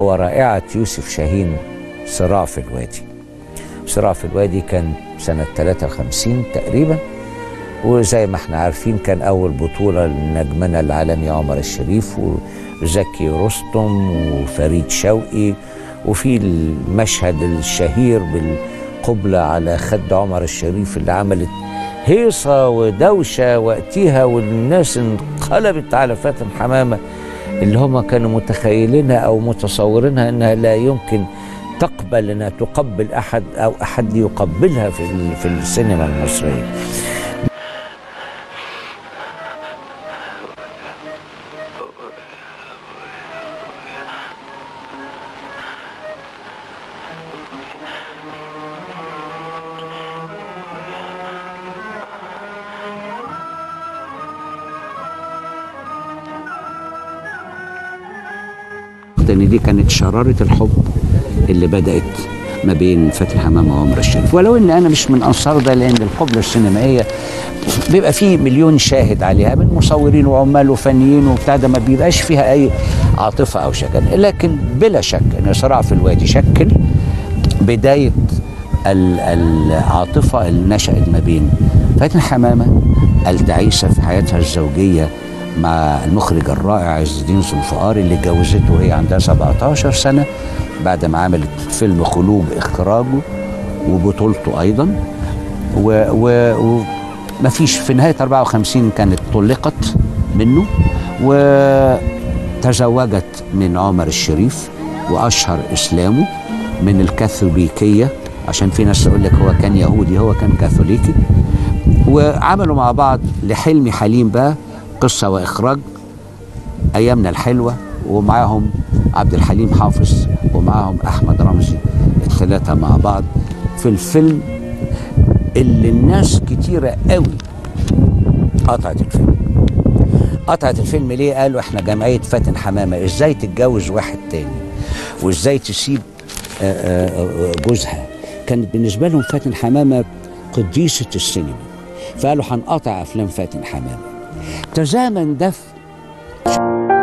ورائعة يوسف شاهين صراع في الوادي صراع في الوادي كان سنة 53 تقريبا وزي ما احنا عارفين كان أول بطولة لنجمنا العالمي عمر الشريف وزكي رستم وفريد شوقي وفي المشهد الشهير بالقبلة على خد عمر الشريف اللي عملت هيصة ودوشة وقتها والناس انقلبت على فاتن حمامة اللي هم كانوا متخيلينها أو متصورينها أنها لا يمكن تقبل أنها تقبل أحد أو أحد يقبلها في, في السينما المصرية ان دي كانت شراره الحب اللي بدات ما بين فاتن حمامه وعمر الشريف ولو ان انا مش من انصار ده لان القبله السينمائيه بيبقى فيه مليون شاهد عليها من مصورين وعمال وفنيين وبتاع ده ما بيبقاش فيها اي عاطفه او شكل لكن بلا شك ان صراع في الوادي شكل بدايه العاطفه اللي نشات ما بين فاتن حمامه التعيسه في حياتها الزوجيه مع المخرج الرائع عز الدين ذوالفقار اللي اتجوزته وهي عندها 17 سنه بعد ما عملت فيلم خلوج اخراجه وبطولته ايضا و, و, و ما فيش في نهايه 54 كانت طلقت منه وتزوجت من عمر الشريف واشهر اسلامه من الكاثوليكيه عشان في ناس تقول لك هو كان يهودي هو كان كاثوليكي وعملوا مع بعض لحلمي حليم بقى قصة وإخراج أيامنا الحلوة ومعاهم عبد الحليم حافظ ومعاهم أحمد رمزي الثلاثة مع بعض في الفيلم اللي الناس كتيرة قوي قطعت الفيلم قطعت الفيلم ليه قالوا احنا جمعية فاتن حمامة ازاي تتجوز واحد تاني وازاي تسيب جوزها كانت بالنسبة لهم فاتن حمامة قديسة السينما فقالوا هنقطع أفلام فاتن حمامة تزامن ده